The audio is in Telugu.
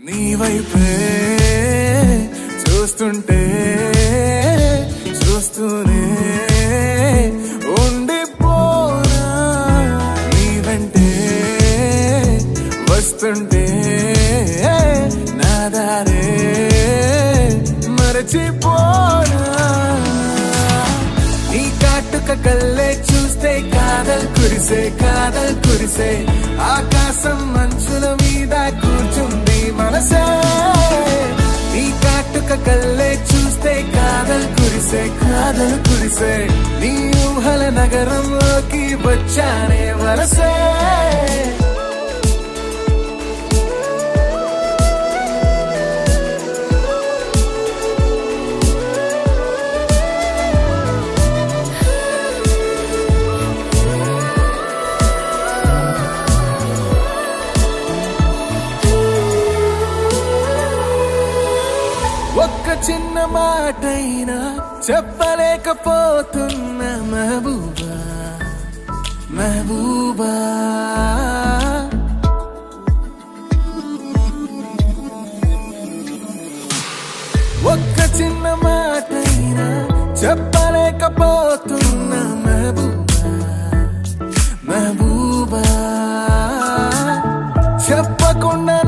నీ వైపే చూస్తుంటే చూస్తూనే ఉండిపోనా నీ వెంటే వస్తుంటే నా దారే మరచిపోనా నీ కాటుక కల్లే చూస్తే కాదల్ కురిసే కాదల్ కురిసే ఆకాశం మంచుల మీద కూర్చుంది మనసే నీ కాటుక కల్లే చూస్తే కాదల్ కురిసే కాదల్ కురిసే నీ ఊహల నగరంలోకి వచ్చానే వరసే ఒక్క చిన్న మాటైనా చెప్పలేకపోతున్న మహబూబా మహబూబా ఒక్క చిన్న మాటైనా చెప్పలేకపోతున్న మహబూబా మహబూబా చెప్పకుండా